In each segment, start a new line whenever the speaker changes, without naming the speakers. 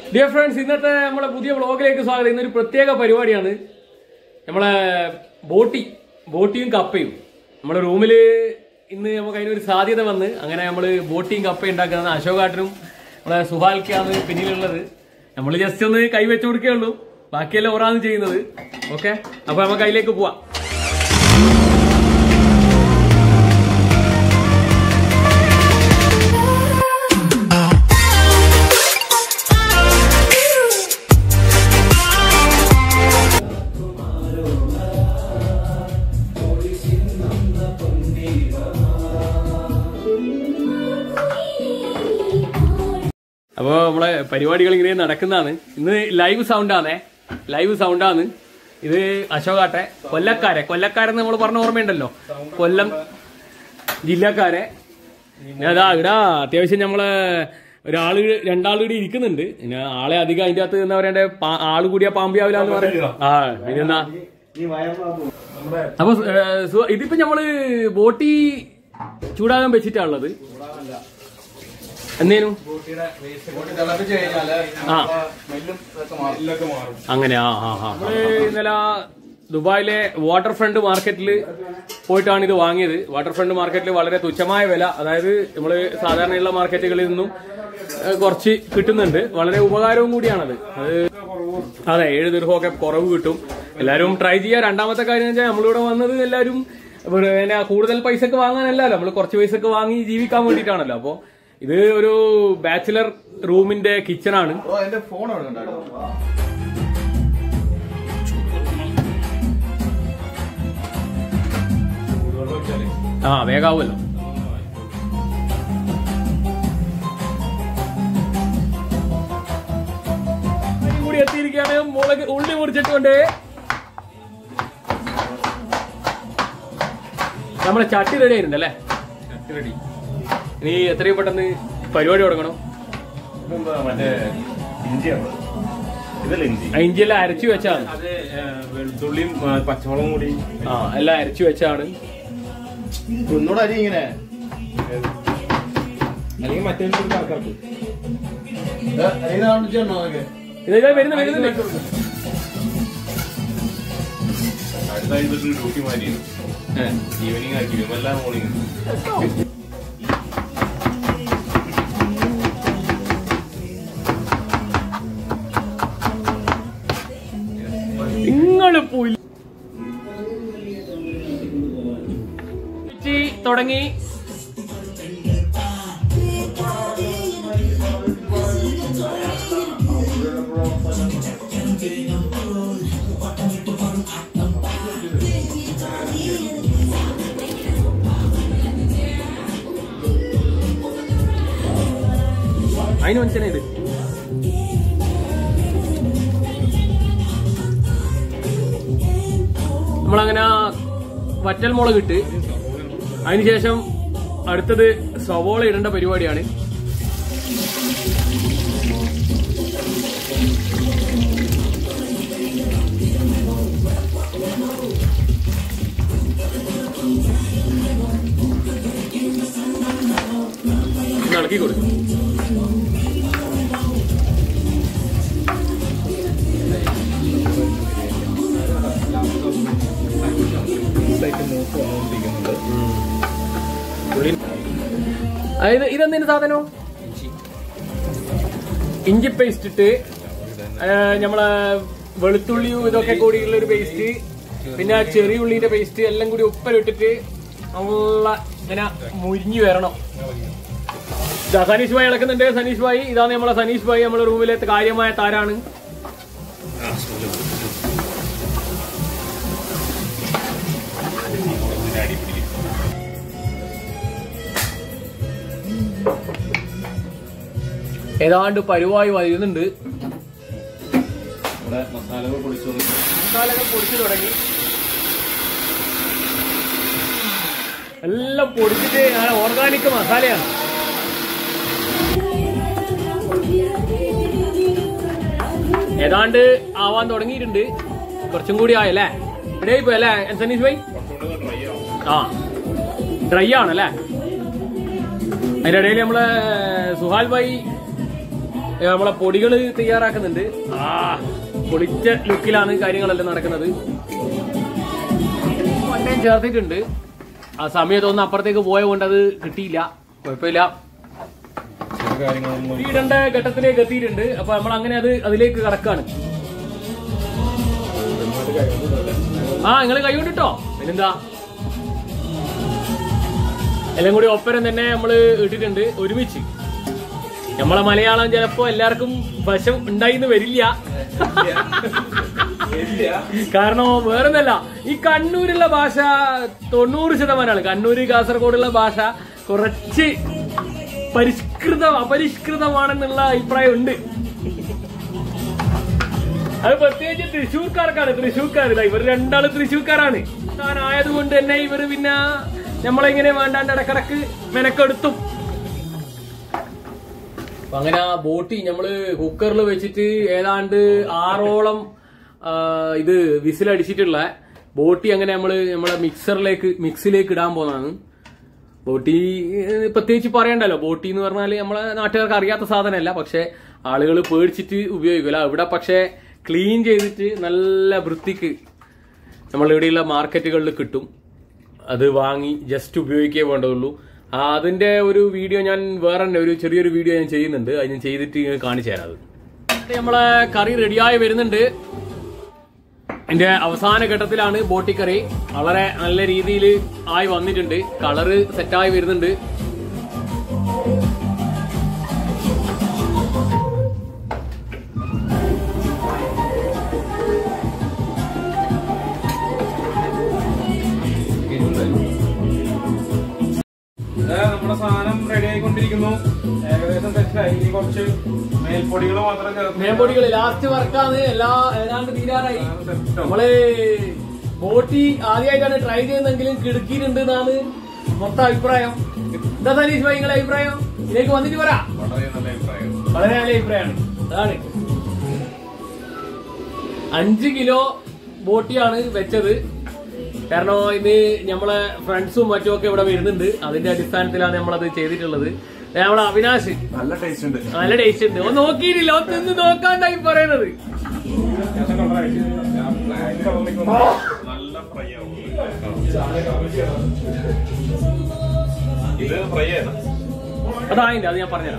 Dear friends ഇന്നത്തെ നമ്മളെ പുതിയ വ്ളോഗിലേക്ക് സ്വാഗതം ഇന്നൊരു പ്രത്യേക പരിപാടിയാണ് നമ്മളെ ബോട്ടി ബോട്ടിയും കപ്പയും നമ്മുടെ റൂമിൽ ഇന്ന് നമുക്ക് അതിനൊരു സാധ്യത വന്ന് അങ്ങനെ നമ്മൾ ബോട്ടിയും കപ്പയും ഉണ്ടാക്കുന്നത് അശോകാട്ടനും നമ്മളെ സുഹാൽക്കാണ് പിന്നിലുള്ളത് നമ്മൾ ജസ്റ്റ് ഒന്ന് കൈവച്ച് കൊടുക്കുകയുള്ളൂ ബാക്കിയെല്ലാം ഓറാണ് ചെയ്യുന്നത് ഓക്കെ അപ്പൊ നമുക്ക് അതിലേക്ക് പോവാം അപ്പോൾ നമ്മളെ പരിപാടികൾ ഇങ്ങനെ നടക്കുന്നതാണ് ഇന്ന് ലൈവ് സൗണ്ടാണേ ലൈവ് സൗണ്ടാണ് ഇത് അശോകാട്ടെ കൊല്ലക്കാരെ കൊല്ലക്കാരെന്ന് നമ്മൾ പറഞ്ഞ ഓർമ്മയുണ്ടല്ലോ കൊല്ലം ജില്ലക്കാരെ പിന്നെ അതാ ഇവിടെ അത്യാവശ്യം നമ്മളെ ഒരാള് രണ്ടാൾ കൂടി ഇരിക്കുന്നുണ്ട് പിന്നെ ആളെ അധികം അതിന്റെ അകത്ത് എന്താ പറയണ്ടേ പാ- ആള് കൂടിയ പാമ്പിയാവില്ല എന്ന് പറയും ആ പിന്നെന്നാ അപ്പൊ ഏ, സു- ഇതിപ്പോ നമ്മള് ബോട്ടി ചൂടാകാൻ വെച്ചിട്ടാണുള്ളത് എന്നേനും ആ അങ്ങനെ ആ ആ ആ നമ്മള് ഇന്നലെ ദുബായിലെ വാട്ടർ ഫ്രണ്ട് മാർക്കറ്റിൽ പോയിട്ടാണ് ഇത് വാങ്ങിയത് വാട്ടർ ഫ്രണ്ട് മാർക്കറ്റിൽ വളരെ തുച്ഛമായ വില അതായത് നമ്മൾ സാധാരണയുള്ള മാർക്കറ്റുകളിൽ നിന്നും ഏഹ്, കുറച്ച് കിട്ടുന്നുണ്ട് വളരെ ഉപകാരവും കൂടിയാണത് അത് അതെ ഏഴ് ദീർഘമൊക്കെ കുറവ് കിട്ടും എല്ലാവരും ട്രൈ ചെയ്യുക രണ്ടാമത്തെ കാര്യം വെച്ചാൽ നമ്മളിവിടെ വന്നത് എല്ലാവരും പിന്നെ കൂടുതൽ പൈസക്ക് വാങ്ങാനല്ലല്ലോ നമ്മൾ കുറച്ച് പൈസക്ക് വാങ്ങി ജീവിക്കാൻ വേണ്ടിയിട്ടാണല്ലോ അപ്പോൾ ഇത് ഒരു ബാച്ചിലർ റൂമിന്റെ കിച്ചണാണ്
ഓ എന്റെ ഫോൺ അവിടെ ഉണ്ടായിരുന്നു
ആ വേഗാവുമല്ലോ കൂടി എത്തിയിരിക്കുകയാണ് മുളക് ഉള്ളി മുറിച്ചിട്ടുണ്ട് നമ്മളെ ചട്ടി റെഡി ആയിട്ടുണ്ട് അല്ലേ ചട്ടി റെഡി ഇനി എത്രയും പെട്ടെന്ന് പരിപാടി തുടങ്ങണം
ഇതെന്താ മറ്റേ ഇഞ്ചിയാണ് ഇതല്ലേ ഇഞ്ചി
ആ ഇഞ്ചിയെല്ലാം അരച്ചു വെച്ചാണ്
അത് വെളുത്തുള്ളിയും ആ, പച്ചമുളകും കൂടി
ആ എല്ലാം അരച്ചു വെച്ചാണ്
ഒന്നുകൂടെ അരി ഇങ്ങനെ അല്ലെങ്കിൽ മറ്റേ ആൾക്കാർക്ക്
ഇതാ വരുന്ന വരുന്നുണ്ട്
അടുത്തായി ഡ്യൂട്ടി മാറ്റി ഈവനിങ് ആക്കി എല്ലാം മോർണിംഗ്
നിങ്ങള് പോയി തുടങ്ങി അതിന് മനസ്സിലായി ഇത് നമ്മളങ്ങനെ വറ്റൽ മുളക് ഇട്ട് അതിനുശേഷം അടുത്തത് സവോള ഇടേണ്ട പരിപാടിയാണ് ഒന്ന് ഇളക്കി കൊടുക്കും അതായത് ഇതെന്തിന് സാധനം ഇഞ്ചി പേസ്റ്റ് ഇട്ട് ആ, നമ്മളെ വെളുത്തുള്ളിയും ഇതൊക്കെ കൂടിയുള്ള ഒരു പേസ്റ്റ് പിന്നെ ആ ചെറിയ ഉള്ളിന്റെ പേസ്റ്റ് എല്ലാം കൂടി ഉപ്പലിട്ടിട്ട് നല്ല ഇങ്ങനെ മുരിഞ്ഞു വരണം ഇതാ സനീഷ് ഭായി ഇളക്കുന്നുണ്ട് സനീഷ് ഭായി ഇതാണ് നമ്മളെ സനീഷ് ഭായി നമ്മളെ റൂമിലെ കാര്യമായ താരാണ് ഏതാണ്ട് പരുവായി വരുന്നുണ്ട്
ഇവിടെ മസാലകൾ പൊടിച്ചു
മസാലകൾ പൊടിച്ചു തുടങ്ങി എല്ലാം പൊടിച്ചിട്ട് ഓർഗാനിക് മസാലയാണ് ഏതാണ്ട് ആവാൻ തുടങ്ങിയിട്ടുണ്ട് കുറച്ചും കൂടി ആയല്ലേ ഇവിടെ ഇപ്പൊ അല്ലേ സനീഷ് ഭായി ആ ഡ്രൈ ആണല്ലേ അതിന്റെ ഇടയിൽ നമ്മളെ സുഹാൽ ഭായി ഏ, നമ്മളെ പൊടികൾ തയ്യാറാക്കുന്നുണ്ട് ആ പൊളിച്ച ലുക്കിലാണ് കാര്യങ്ങളെല്ലാം നടക്കുന്നത് മണ്ണയും ചേർത്തിട്ടുണ്ട് ആ സമയത്തൊന്നും അപ്പുറത്തേക്ക് പോയ കൊണ്ട് അത് കിട്ടിയില്ല കുഴപ്പമില്ല
ചില കാര്യങ്ങളൊന്നും
വീടേണ്ട ഘട്ടത്തിലേക്ക് എത്തിയിട്ടുണ്ട് അപ്പൊ നമ്മൾ അങ്ങനെ അത് അതിലേക്ക് കടക്കാണ് ആ നിങ്ങൾ കൈകൊണ്ടിട്ടോ പിന്നെന്താ എല്ലാം കൂടി ഒപ്പരം തന്നെ നമ്മൾ ഇട്ടിട്ടുണ്ട് ഒരുമിച്ച് നമ്മളെ മലയാളം ചിലപ്പോ എല്ലാവർക്കും വശം ഉണ്ടായിന്ന് വരില്ല കാരണം വേറൊന്നല്ല ഈ കണ്ണൂരുള്ള ഭാഷ തൊണ്ണൂറ് ശതമാനമാണ് കണ്ണൂര് കാസർഗോഡുള്ള ഭാഷ കുറച്ച് പരിഷ്കൃത അപരിഷ്കൃതമാണെന്നുള്ള അഭിപ്രായം ഉണ്ട് അത് പ്രത്യേകിച്ച് തൃശ്ശൂർക്കാർക്കാണ് തൃശ്ശൂർക്കാർ ഇവർ രണ്ടാളും തൃശ്ശൂർക്കാരാണ് താനായതുകൊണ്ട് തന്നെ ഇവര് പിന്നെ നമ്മളെങ്ങനെ വേണ്ടാണ്ട് ഇടക്കിടക്ക് മെനക്കെടുത്തും അപ്പൊ അങ്ങനെ ആ ബോട്ടി നമ്മള് കുക്കറിൽ വെച്ചിട്ട് ഏതാണ്ട് ആറോളം ആ, ഇത് വിസിലടിച്ചിട്ടുള്ള ബോട്ടി അങ്ങനെ നമ്മള് നമ്മളെ മിക്സറിലേക്ക് മിക്സിലേക്ക് ഇടാൻ പോകുന്നതാണ് ബോട്ടി ഏഹ്, പ്രത്യേകിച്ച് പറയണ്ടല്ലോ ബോട്ടി എന്ന് പറഞ്ഞാൽ നമ്മളെ നാട്ടുകാർക്ക് അറിയാത്ത സാധനമല്ല പക്ഷെ ആളുകൾ പേടിച്ചിട്ട് ഉപയോഗിക്കില്ല ഇവിടെ പക്ഷെ ക്ലീൻ ചെയ്തിട്ട് നല്ല വൃത്തിക്ക് നമ്മളിവിടെയുള്ള മാർക്കറ്റുകളിൽ കിട്ടും അത് വാങ്ങി ജസ്റ്റ് ഉപയോഗിക്കേ വേണ്ടതുള്ളൂ ആ, അതിന്റെ ഒരു വീഡിയോ ഞാൻ വേറെ തന്നെ ഒരു ചെറിയൊരു വീഡിയോ ഞാൻ ചെയ്യുന്നുണ്ട് അത് ഞാൻ ചെയ്തിട്ട് ഇങ്ങനെ കാണിച്ചു തരാം അത് നമ്മളെ കറി റെഡിയായി വരുന്നുണ്ട് അതിന്റെ അവസാന ഘട്ടത്തിലാണ് ബോട്ടി കറി വളരെ നല്ല രീതിയിൽ ആയി വന്നിട്ടുണ്ട് കളറ് സെറ്റായി വരുന്നുണ്ട്
ഇതാ നമ്മുടെ സാധനം റെഡി ആയിക്കൊണ്ടിരിക്കുന്നു ഏകദേശം സെറ്റായി ഇനി കുറച്ച് മേൽപ്പൊടികൾ മാത്രം ചേർത്ത്
മേമ്പൊടികൾ ലാസ്റ്റ് വർക്കാണ് എല്ലാ ഏതാണ്ട് തീരാറായി നമ്മള് ബോട്ടി ആദ്യമായിട്ടാണ് ട്രൈ ചെയ്യുന്നെങ്കിലും കിടുക്കിയിട്ടുണ്ട് എന്നാണ് മൊത്തം അഭിപ്രായം എന്താ സനീഷ് ഭായി നിങ്ങളുടെ അഭിപ്രായം ഇതിലേക്ക് വന്നിട്ട് പറ
വളരെ നല്ല അഭിപ്രായം
വളരെ നല്ല അഭിപ്രായമാണ് അതാണ് അഞ്ച് കിലോ ബോട്ടിയാണ് വെച്ചത് കാരണം ഇത് നമ്മളെ ഫ്രണ്ട്സും മറ്റുമൊക്കെ ഇവിടെ വരുന്നുണ്ട് അതിന്റെ അടിസ്ഥാനത്തിലാണ് നമ്മളത് ചെയ്തിട്ടുള്ളത് ദേ നമ്മളെ അവിനാശ്
നല്ല ടേസ്റ്റ് ഉണ്ട്
നല്ല ടേസ്റ്റ് ഉണ്ട് ഒന്ന് നോക്കിയിട്ടില്ല ഒന്ന് തിന്ന് നോക്കാണ്ടായി പറയുന്നത്
നല്ല ഫ്രൈ ആവും ഇത് ഫ്രൈ ആണ്
അതായില്ല അത് ഞാൻ പറഞ്ഞുതരാം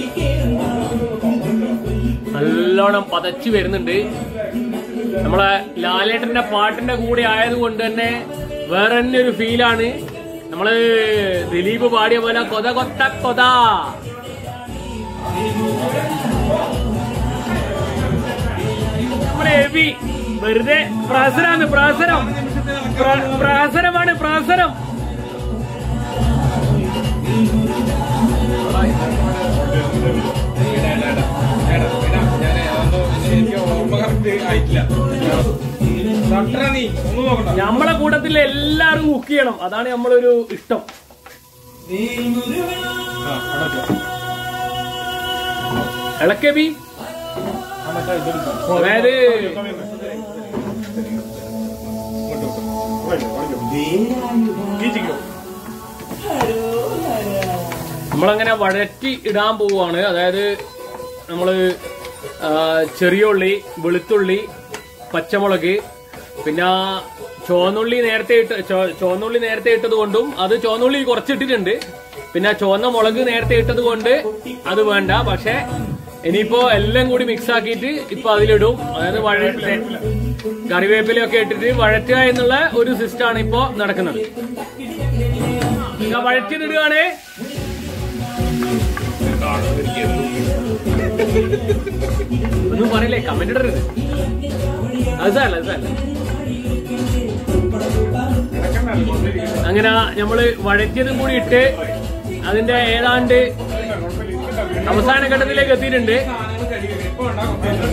നല്ലോണം പതച്ചു വരുന്നുണ്ട് നമ്മളെ ലാലേട്ടന്റെ പാട്ടിന്റെ കൂടെ ആയതുകൊണ്ട് തന്നെ വേറെ തന്നെ ഒരു ഫീലാണ് നമ്മള് ദിലീപ് പാടിയ പോലെ കൊത കൊത്ത കൊത നമ്മുടെ എബി വെറുതെ പ്രാസരാണ് പ്രാസരം പ്ര- പ്രാസരമാണ് പ്രാസരം
എനിക്ക് ഓർമ്മ കറക്റ്റ് ആയിട്ടില്ല ഡോക്ടറാ നീ ഒന്നും നോക്കണ്ട
നമ്മളെ കൂട്ടത്തിൽ എല്ലാരും കുക്ക് ചെയ്യണം അതാണ് നമ്മളൊരു ഇഷ്ടം
ആ, അവിടെ വെച്ചോ.
ഇളക്കബി
ആ, മറ്റേ ഇതെടുത്തോ.
അതായത്
ഇങ്ങോട്ട് വെക്ക്. ഇവിടെ വെക്ക്. ഈ ചിക്കോ.
നമ്മളങ്ങനെ വഴറ്റി ഇടാൻ പോവുകയാണ് അതായത് നമ്മള് ആ, ചെറിയ ഉള്ളി വെളുത്തുള്ളി പച്ചമുളക് പിന്നെ ചുവന്നുള്ളി നേരത്തെ ഇട്ട് ചുവ- ചുവന്നുള്ളി നേരത്തെ ഇട്ടത് കൊണ്ടും അത് ചുവന്നുള്ളി കുറച്ചിട്ടിട്ടുണ്ട് പിന്നെ ചുവന്ന മുളക് നേരത്തെ ഇട്ടത് കൊണ്ട് അത് വേണ്ട പക്ഷെ ഇനിയിപ്പോ എല്ലാം കൂടി മിക്സ് ആക്കിയിട്ട് ഇപ്പൊ അതിലിടും അതായത് വഴറ്റി കറിവേപ്പിലയൊക്കെ ഇട്ടിട്ട് വഴറ്റുക എന്നുള്ള ഒരു സിസ്റ്റമാണ് ഇപ്പോ നടക്കുന്നത് വഴറ്റിയിടുകയാണേ ഒന്നും പറയില്ലേ കമന്റ് ഇടരുത് അതല്ല അതല്ല അങ്ങനെ നമ്മള് വഴറ്റിയതും കൂടി ഇട്ട് അതിന്റെ ഏതാണ്ട് അവസാന ഘട്ടത്തിലേക്ക് എത്തിയിട്ടുണ്ട്
സാധനങ്ങൾ കഴുകി. ഇപ്പൊ ഉണ്ടാക്കും.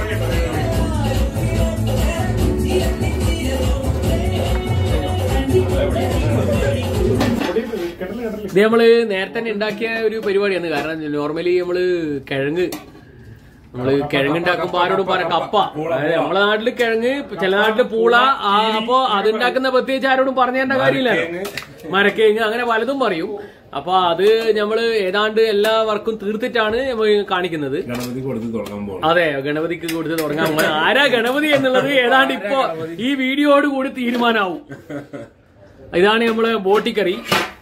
ഇത് നമ്മള് നേരത്തെ തന്നെ ഉണ്ടാക്കിയ ഒരു പരിപാടിയാണ് കാരണം നോർമലി നമ്മള് കിഴങ്ങ് നമ്മള് കിഴങ്ങ് ഉണ്ടാക്കുമ്പോ ആരോടും പറയാം കപ്പ അതായത് നമ്മളെ നാട്ടില് കിഴങ്ങ് ചില നാട്ടില് പൂള ആ, അപ്പൊ അതുണ്ടാക്കുന്ന പ്രത്യേകിച്ച് ആരോടും പറഞ്ഞു തരേണ്ട കാര്യമില്ലല്ലോ മരക്കേങ്ങ് അങ്ങനെ പലതും പറയും അപ്പൊ അത് നമ്മള് ഏതാണ്ട് എല്ലാ വർക്കും തീർത്തിട്ടാണ് നമ്മൾ കാണിക്കുന്നത്
ഗണപതി കൊടുത്ത് തുടങ്ങാൻ പോകണം
അതെ ഗണപതിക്ക് കൊടുത്ത് തുടങ്ങാൻ പോവാ. ആരാ ഗണപതി എന്നുള്ളത് ഏതാണ്ട് ഇപ്പോ ഈ വീഡിയോയോട് കൂടി തീരുമാനാവും ഇതാണ് നമ്മള് ബോട്ടിക്കറി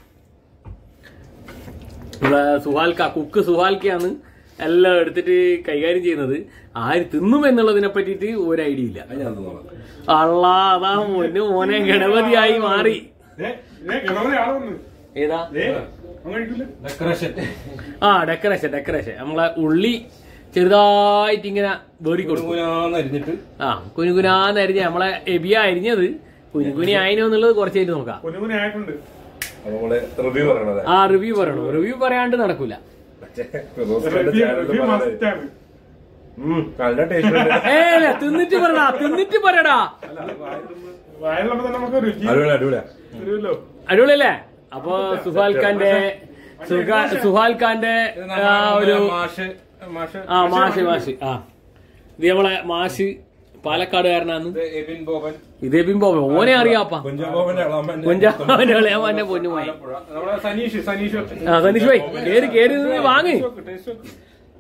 നമ്മളെ സുഹാൽക്ക കുക്ക് സുഹാൽക്കയാണ് എല്ലാം എടുത്തിട്ട് കൈകാര്യം ചെയ്യുന്നത് ആര് തിന്നും എന്നുള്ളതിനെ പറ്റിയിട്ട് ഒരു ഐഡിയ ഇല്ല
അത് ഞാൻ തോന്നാം
അള്ളാ അതാ മോന് മോനെ ഗണപതിയായി മാറി
ദേ, ദേ, ഗണപതി ആള് വന്ന്.
ഏതാ
ദേ, അവൻ കഴിക്കൂല.
ആ ഡെക്കറേഷൻ ഡെക്കറേഷൻ നമ്മളെ ഉള്ളി ചെറുതായിട്ട് ഇങ്ങനെ വേറി കൊടുക്കും
അരിഞ്ഞിട്ട്
ആ കുനുകുനാന്ന് അരിഞ്ഞ നമ്മളെ എബിയ അരിഞ്ഞത് കുനുകുനി ആയിനോ എന്നുള്ളത് കുറച്ച് കഴിഞ്ഞ് നോക്കാം
കുനുകുനെ ആയിട്ടുണ്ട്.
അപ്പൊ നമ്മള് റിവ്യൂ പറയണത്
ആ റിവ്യൂ പറയണോ റിവ്യൂ പറയാണ്ട് നടക്കൂല
മറ്റേ ഫിറോസ് ഖാന്റെ
റെഡ്ഡി-
channel ല്
റെഡ്ഡി
പറയുന്നത്.
must ആണ്.
ഉം, നല്ല ടേസ്റ്റ് ഉണ്ട്
ഏ ഇല്ല, തിന്നിട്ട് പറടാ തിന്നിട്ട് പറടാ
വായിലുള്ളപ്പോ തന്നെ നമുക്ക് രുചി
അടിപൊളി അടിപൊളിയാ
വരുമല്ലോ.
അടിപൊളിയല്ലേ അപ്പൊ സുഹാൽ ഖാന്റെ സുഹാ- സുഹാൽ ഖാന്റെ ആ, ഒരു
മാഷ് മാഷ്
ആ മാഷ് മാഷ് ആ ഇത് നമ്മളെ മാഷ് പാലക്കാടുകാരനാന്ന്
ഇത് എബിൻ ബോബൻ
ഇതേ ബിംബോ ഓനെ അറിയാപ്പാ
കുഞ്ചാബോബന്റെ ഇളാമന്റെ
കുഞ്ചാവന്റെ ഇളയമാന്റെ പൊന്നുമായി
ആലപ്പുഴ. നമ്മുടെ സനീഷ് സനീഷ്
ആ സനീഷ് ഭായി കേറി കേറി നിന്ന് വാങ്ങ്
ടേസ്റ്റ് നോക്ക്.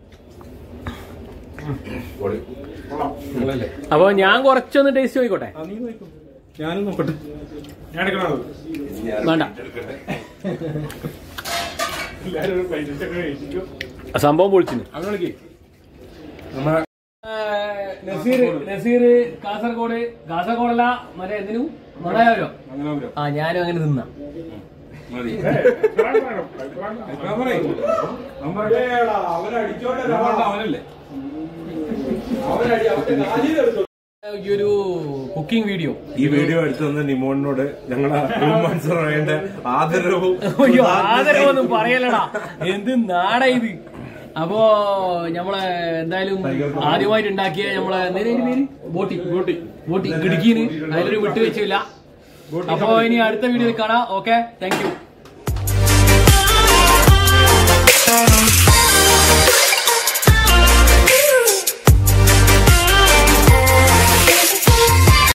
പൊളി. നിങ്ങളല്ലേ?
അപ്പൊ ഞാൻ കുറച്ചൊന്ന് ടേസ്റ്റ് നോക്കിക്കോട്ടെ
ആ, നീ നോക്കൂ. ഞാനും നോക്കട്ടെ ഞാൻ എടുക്കണത്
വേണ്ട
എല്ലാരും ഒരു plate ഒക്കെ കഴിച്ചിട്ട്
സംഭവം പൊളിച്ചിന്
അങ്ങനെ വിളിക്ക്. നമ്മളെ
നസീർ നസീർ കാസർഗോഡ് കാസർഗോഡല്ല മറ്റേ എന്തിനു മണയാവരോ
അങ്ങനെ വരും.
ആ ഞാനും അങ്ങനെ തിന്ന
മതി.
ഏയ്, അഭിപ്രായം പറയണം, അഭിപ്രായം പറയണം.
ഞാൻ പറയും.
അവൻ പറയട്ടെ, എടാ, അവനടിച്ചോട്ടെ, എടാ.
അവനല്ലേ
അവനടി, അവന്റെ കാലിൽ എടുത്തോ.
ഈ ഒരു കുക്കിംഗ് വീഡിയോ
ഈ വീഡിയോ എടുത്തു തന്ന നിമോണിനോട് ഞങ്ങളെ റൂമാൻസർ വേണ്ട ആദരവും
അയ്യോ ആദരവൊന്നും പറയലടാ എന്ത് നാടാ ഇത് അപ്പോ നമ്മളെ എന്തായാലും ആദ്യമായിട്ട് ഉണ്ടാക്കിയ നമ്മളെ എന്തേലും പേര് ബോട്ടി ബോട്ടി ബോട്ടി ഇടുക്കിന്ന് അതിലൊരു വിട്ടുവെച്ചില്ല അപ്പോ ഇനി അടുത്ത വീഡിയോയിൽ കാണാം ഓക്കെ താങ്ക് യു